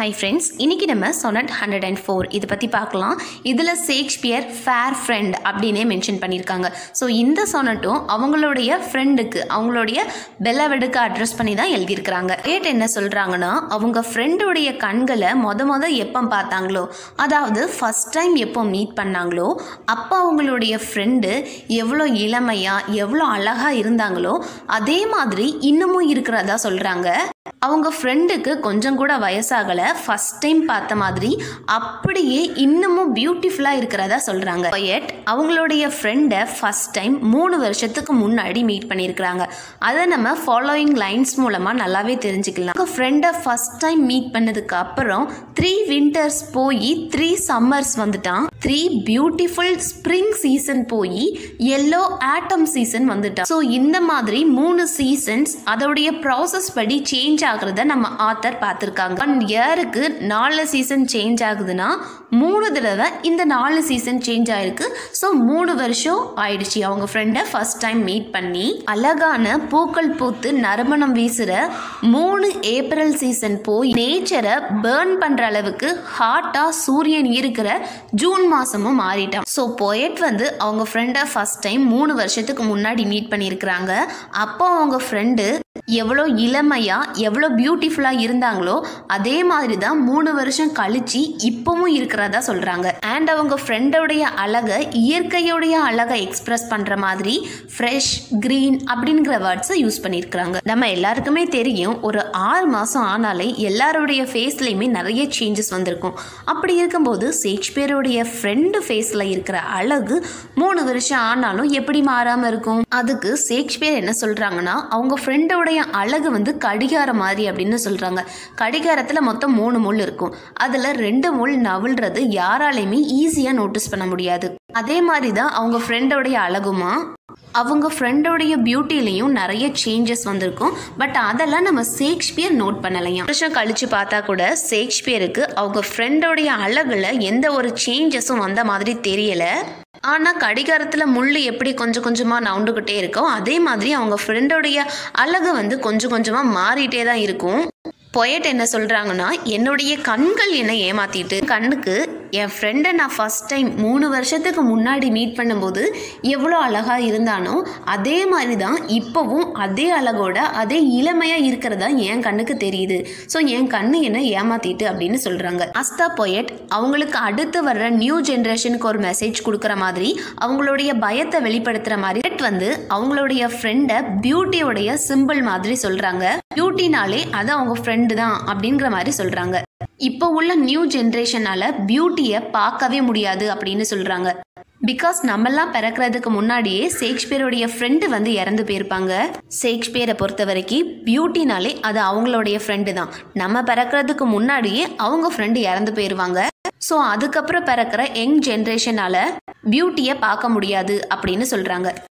hi friends இன்னைக்கு நம்ம sonnet hundred and four இதை பற்றி பார்க்கலாம் இதில் ஷேக்ஸ்பியர் ஃபேர் ஃப்ரெண்ட் அப்படின்னே மென்ஷன் பண்ணியிருக்காங்க ஸோ இந்த சொனட்டும் அவங்களுடைய ஃப்ரெண்டுக்கு அவங்களுடைய பெல்லவெடுக்கு அட்ரஸ் பண்ணி தான் எழுதியிருக்கிறாங்க ரேட் என்ன சொல்கிறாங்கன்னா அவங்க ஃப்ரெண்டுடைய கண்களை மொத மொத எப்போ பார்த்தாங்களோ அதாவது ஃபஸ்ட் டைம் எப்போ மீட் பண்ணாங்களோ அப்போ அவங்களுடைய ஃப்ரெண்டு எவ்வளோ இளமையாக எவ்வளோ அழகாக இருந்தாங்களோ அதே மாதிரி இன்னமும் இருக்கிறதா சொல்கிறாங்க அவங்க ஃப்ரெண்டுக்கு கொஞ்சம் கூட வயசாகலை ஃபஸ்ட் டைம் பார்த்த மாதிரி அப்படியே இன்னமும் பியூட்டிஃபுல்லாக இருக்கிறதா சொல்கிறாங்க எட் அவங்களுடைய ஃப்ரெண்டை ஃபஸ்ட் டைம் மூணு வருஷத்துக்கு முன்னாடி மீட் பண்ணியிருக்கிறாங்க அதை நம்ம ஃபாலோயிங் லைன்ஸ் மூலமாக நல்லாவே தெரிஞ்சுக்கலாம் அவங்க ஃப்ரெண்டை ஃபஸ்ட் டைம் மீட் பண்ணதுக்கு அப்புறம் த்ரீ வின்டர்ஸ் போய் த்ரீ சம்மர்ஸ் வந்துட்டான் த்ரீ பியூட்டிஃபுல் ஸ்ப்ரிங் சீசன் போய் எல்லோ ஆட்டம் சீசன் வந்துட்டான் ஸோ இந்த மாதிரி மூணு சீசன்ஸ் அதோடைய ப்ராசஸ் படி சேஞ்ச் ஆகுறத நம்ம ஆத்தர் பார்த்துருக்காங்க ஒன் இயருக்கு நாலு சீசன் சேஞ்ச் ஆகுதுன்னா மூணு தடவை இந்த நாலு சீசன் சேஞ்ச் ஆயிருக்கு ஸோ மூணு வருஷம் ஆயிடுச்சு அவங்க ஃப்ரெண்டை ஃபர்ஸ்ட் டைம் மீட் பண்ணி அழகான பூக்கள் பூத்து நறுமணம் வீசுகிற மூணு ஏப்ரல் சீசன் போய் நேச்சரை பேர்ன் பண்ணுற அளவுக்கு ஹாட்டாக சூரியன் இருக்கிற ஜூன் மாதமும் மாறிட்டான் ஸோ போயட் வந்து அவங்க ஃப்ரெண்டை ஃபர்ஸ்ட் டைம் மூணு வருஷத்துக்கு முன்னாடி மீட் பண்ணியிருக்கிறாங்க அப்போ அவங்க ஃப்ரெண்டு எவ்வளோ இளமையாக எவ்வளோ பியூட்டிஃபுல்லாக இருந்தாங்களோ அதே மாதிரி தான் மூணு வருஷம் கழிச்சு இப்போவும் இருக்கிறதா சொல்கிறாங்க அண்ட் அவங்க ஃப்ரெண்டோடைய அழகை இயற்கையோடைய அழகை எக்ஸ்பிரஸ் பண்ணுற மாதிரி ஃப்ரெஷ் க்ரீன் அப்படிங்கிற வேர்ட்ஸை யூஸ் பண்ணியிருக்கிறாங்க நம்ம எல்லாருக்குமே தெரியும் ஒரு ஆறு மாதம் ஆனாலே எல்லாருடைய ஃபேஸ்லையுமே நிறைய சேஞ்சஸ் வந்திருக்கும் அப்படி இருக்கும்போது ஷேக்ஸ்பியருடைய ஃப்ரெண்டு ஃபேஸில் இருக்கிற அழகு மூணு வருஷம் ஆனாலும் எப்படி மாறாமல் இருக்கும் அதுக்கு ஷேக்ஸ்பியர் என்ன சொல்கிறாங்கன்னா அவங்க ஃப்ரெண்டோடைய அழகு வந்து கடிகாரம் மாதிரி அப்படின்னு சொல்கிறாங்க கடிகாரத்தில் மொத்தம் மூணு முள் இருக்கும் அதில் ரெண்டு முள் நவிழ்றது யாராலையுமே ஈஸியாக நோட்டீஸ் பண்ண முடியாது அதே மாதிரி தான் அவங்க ஃப்ரெண்டோடைய அழகுமா அவங்க ஃப்ரெண்டோடைய பியூட்டிலையும் நிறைய சேஞ்சஸ் வந்திருக்கும் பட் அதெல்லாம் நம்ம ஷேக்ஸ்பியர் நோட் பண்ணலையாம் வருஷம் கழிச்சு பார்த்தா கூட ஷேக்ஸ்பியருக்கு அவங்க ஃப்ரெண்டோடைய அழகுல எந்த ஒரு சேஞ்சஸும் வந்த மாதிரி தெரியல ஆனால் கடிகாரத்தில் முள் எப்படி கொஞ்சம் கொஞ்சமாக நவுண்டுக்கிட்டே இருக்கோ அதே மாதிரி அவங்க ஃப்ரெண்டோடைய அழகு வந்து கொஞ்சம் கொஞ்சமாக மாறிட்டே தான் இருக்கும் பொயட் என்ன சொல்கிறாங்கன்னா என்னுடைய கண்கள் என்னை ஏமாத்திட்டு கண்ணுக்கு என் ஃப்ரெண்டை நான் ஃபஸ்ட் டைம் மூணு வருஷத்துக்கு முன்னாடி மீட் பண்ணும்போது எவ்வளோ அழகாக இருந்தானோ அதே மாதிரி தான் இப்போவும் அதே அழகோட அதே இளமையாக இருக்கிறதா என் கண்ணுக்கு தெரியுது ஸோ என் கண்ணு என்னை ஏமாத்திட்டு அப்படின்னு சொல்கிறாங்க அஸ்தா பொயட் அவங்களுக்கு அடுத்து வர்ற நியூ ஜென்ரேஷனுக்கு ஒரு மெசேஜ் கொடுக்குற மாதிரி அவங்களுடைய பயத்தை வெளிப்படுத்துகிற மாதிரி வந்து அவங்களுடைய ஃப்ரெண்டை பியூட்டியோடைய சிம்பிள் மாதிரி சொல்கிறாங்க பியூட்டினாலே அது அவங்க ஃப்ரெண்டு தான் அப்படிங்கிற மாதிரி சொல்கிறாங்க இப்போ உள்ள நியூ ஜென்ரேஷனால பியூட்டியை பார்க்கவே முடியாது அப்படின்னு சொல்கிறாங்க பிகாஸ் நம்மெல்லாம் பிறக்கிறதுக்கு முன்னாடியே ஷேக்ஸ்பியருடைய ஃப்ரெண்டு வந்து இறந்து போயிருப்பாங்க ஷேக்ஸ்பியரை பொறுத்த வரைக்கும் பியூட்டினாலே அது அவங்களுடைய ஃப்ரெண்டு தான் நம்ம பிறக்கிறதுக்கு முன்னாடியே அவங்க ஃப்ரெண்டு இறந்து போயிடுவாங்க ஸோ அதுக்கப்புறம் பிறக்கிற யங் ஜென்ரேஷனால பியூட்டியை பார்க்க முடியாது அப்படின்னு சொல்கிறாங்க